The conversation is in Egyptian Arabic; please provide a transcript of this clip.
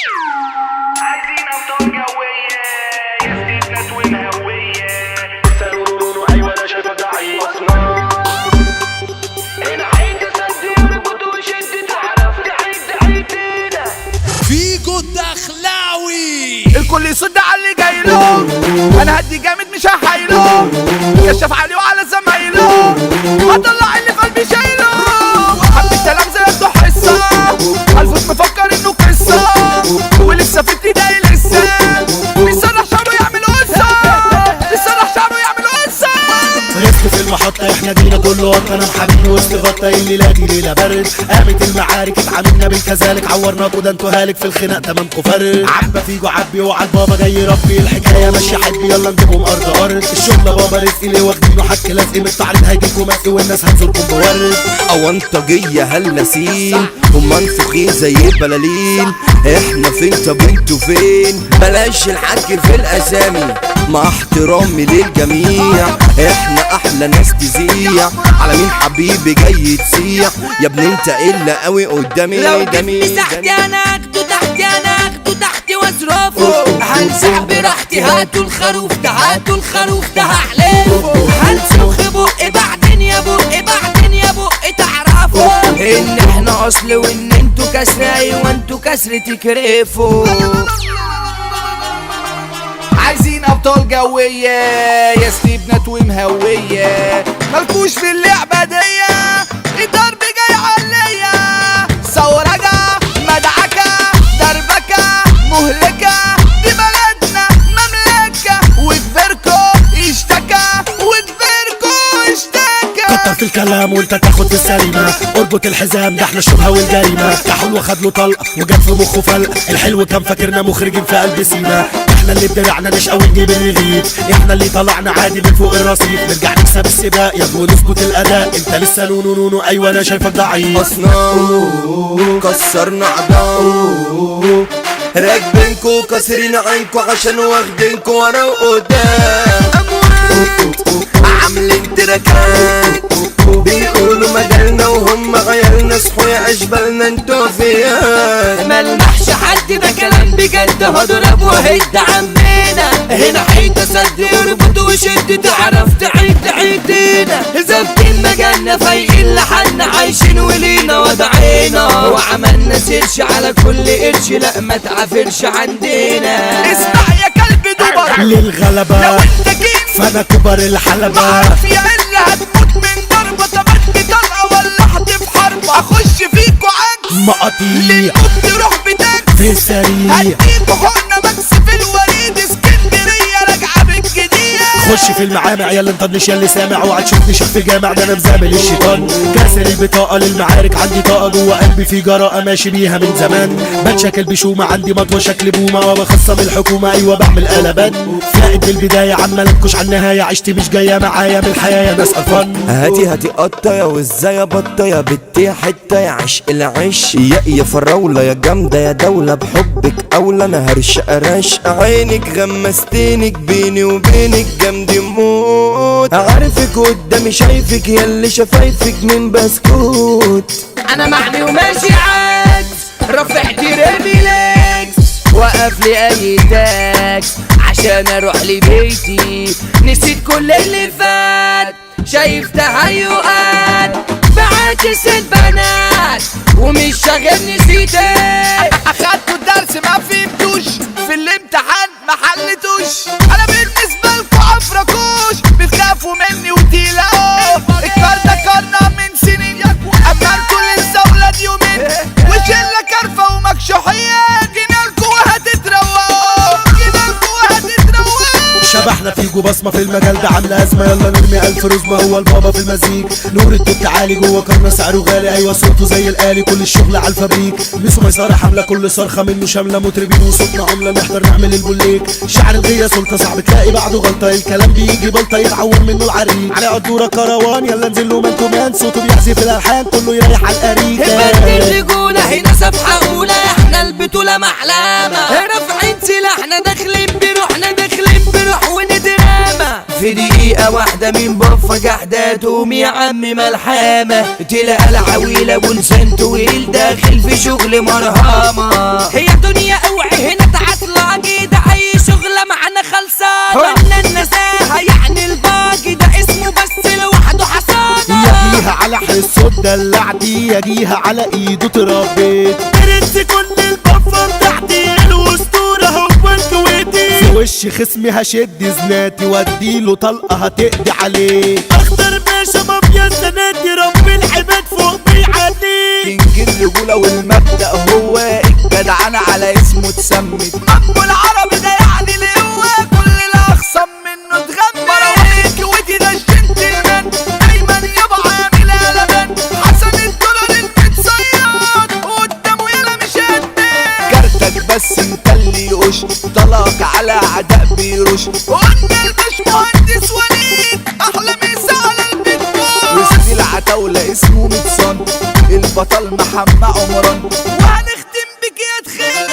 عايزين ابطال جوية يا ستيفنا توين هوية سنونونو ايوه انا شايفك ضعيف العيد سد يربط وشد تعرف تعيد عيدنا فيجو الدخلاوي الكل يصد على اللي جاي له انا هدي جامد مش هحايله كشف عليه وعلى زمايله هطلع اللي في قلبي شايله حب الكلام زي انتو حصه الفوت مفكر انه قصه ولسه في ابتدائي لسه بيصرح شعره يعمل قصه بيصرح شعره يعمل قصه رزق في المحطة احنا دينا كله وطن انا حبيبي وسط غطا الليلة دي ليلة برد قامت المعارك اتعاملنا بالكذلك عورناكوا ده انتوا هالك في الخناق تمامكوا فرد عبا فيجو عبي وعلى البابا جاي ربي الحكاية ماشية حبي يلا نجيبهم ارض ارض الشغل بابا رزق اللي واخدينه حك لازق من التعريض هيجيكوا مسق والناس هتزوركم بورد أونطجية هلاسين هم منفوخين زي البلالين احنا فين طب انتوا فين بلاش الحك في الاسامي مع احترامي للجميع احنا احلى ناس تزيع على مين حبيبي جاي تسيح يا ابني انت الا قوي قدامي لو دمي جيت مساحتي انا اخده تحتي انا اخده تحتي واصرفه هنسح براحتي هاتوا الخروف ده هاتوا الخروف ده هحلفه هنسخ بقي بعدين يا بقي بعدين يا بقي تعرفوا ان احنا اصل وان انتوا كسر ايوه انتوا كسر تكرفوا عايزين ابطال جوية يا ستيفنا تويم هوية مالكوش في اللعبة دي الضرب جاي عليا ثورجة مدعكة دربكة مهلكة دي بلدنا مملكة وكبركو اشتكى وكبركو اشتكى كتر في الكلام وانت تاخد في السليمة اربط الحزام ده احنا الشبهة والجريمة كحول واخد له طلق وجاب في مخه فلق الحلو كان فاكرنا مخرجين في قلب سينا احنا اللي بدرعنا مش قوي نجيب الرغيف احنا اللي طلعنا عادي من فوق الرصيف نرجع نكسب السباق يا ابني ونظبط الاداء انت لسه نونو نونو ايوه انا شايفك ضعيف اصنام كسرنا عظام راكبينكو كاسرين عينكو عشان واخدينكو ورا وقدام عاملين تراكات بيقولوا مجالنا وهم عيالنا صحوا يا اشبالنا انتوا فيان ملمحش حد ده كلام بجد هضرب وهد عمنا هنا حيطة سد يربط وشد تعرف تعيد عيدينا ظابطين مجالنا فايقين لحالنا عايشين ولينا وضعينا وعملنا سيرش على كل قرش لا ما تعافرش عندنا اسمع يا كلب دبر لو للغلبة انت جيت فانا كبر الحلبة بعرف يا اللي هتموت من ضربة تبدي طلقة ولا في حرب اخش فيكوا عكس مقاطيع للموت تروح بتاكس في السريع هديكوا حقنة مكس في الوريد اسكندرية راجعة بالجديد خش في المعامع يلا نطنش يا اللي سامع اوعى تشوفني شيخ في جامع ده انا مزامل الشيطان كاسر البطاقه للمعارك عندي طاقه جوه قلبي في جراءه ماشي بيها من زمان بتشكل بشومه عندي مطوه شكل بومه وبخصم الحكومه ايوه بعمل قلبان فائد بالبدايه عمال انكش على النهايه عشتي مش جايه معايا من الحياه يا ناس قرفان هاتي هاتي قطة يا وازاي يا بطة يا بنتي يا حتة يا عشق العش يا يا فراولة يا جامدة يا دولة بحبك أولى أنا هرش أرش عينك غمستينك بيني وبينك جامد موت عارفك قدامي شايفك يا اللي شفايفك من بسكوت انا معني وماشي عكس رافع ترابي ليكس وقف لي اي تاكس عشان اروح لبيتي نسيت كل اللي فات شايف تهيؤات بعاكس البنات ومش شاغل نسيتك اخدتوا الدرس ما فهمتوش في الامتحان ما حلتوش انا بالنسبة لكوا عفركوش بتخافوا مني وتقلقوا الكار ده كارنا من سنين اما انتوا لسه ولاد يومين وشلة كارفة ومكشوحين جينالكوا وهتتروقوا جينالكوا وهتتروقوا شبحنا فيجو بصمة في المجال ده عاملة أزمة يلا نرمي ألف رزمة هو البابا في المزيج نور التوت عالي جوه كارنا سعره غالي أيوة صوته زي الآلي كل الشغل على الفابريك ميسو ميسارة حاملة كل صرخة منه شاملة مطربين وصوتنا عملة نحضر نعمل البوليك شعر الغية سلطة صعب تلاقي بعده غلطة الكلام بيجي بلطة يتعور منه العريق على قدورة كروان يلا نزل له مان كومان صوته بيعزف الألحان كله يريح على الأريكة البنت الرجولة هنا صفحة أولى احنا البطولة محلامة رافعين سلاحنا داخلين بروحنا داخلين بروح وندرامة في دقيقة واحدة من بفة جحدة تقوم يا عم ملحمة تلاقى العويلة ولسان طويل داخل في شغل مرهمة هي دنيا أو الدلع دي اجيها على ايده تربيت برنس كل البفة بتاعتي الاسطورة هو الكويتي في وش خصمي هشد زناتي واديله طلقه هتقضي عليه اخضر باشا مافيا السناتي رب العباد فوق بيعلي كينج الرجولة والمبدأ هو الجدعنة على اسمه اتسمت أبو العربي ده يعني القوة كل الأخصم منه اتغمى مراويك ودي ده الجنتلمان دايما يابا عامل قلبان حسن الدولار المتصيد قدامه يلا مش هتبان كارتك بس انت اللي يقش طلق على عداء بيرش قلنا الباشمهندس وليد أحلى مسا على البيت وسط العتاولة اسمه متصن البطل محمد عمران وهنختم بك يا تخيل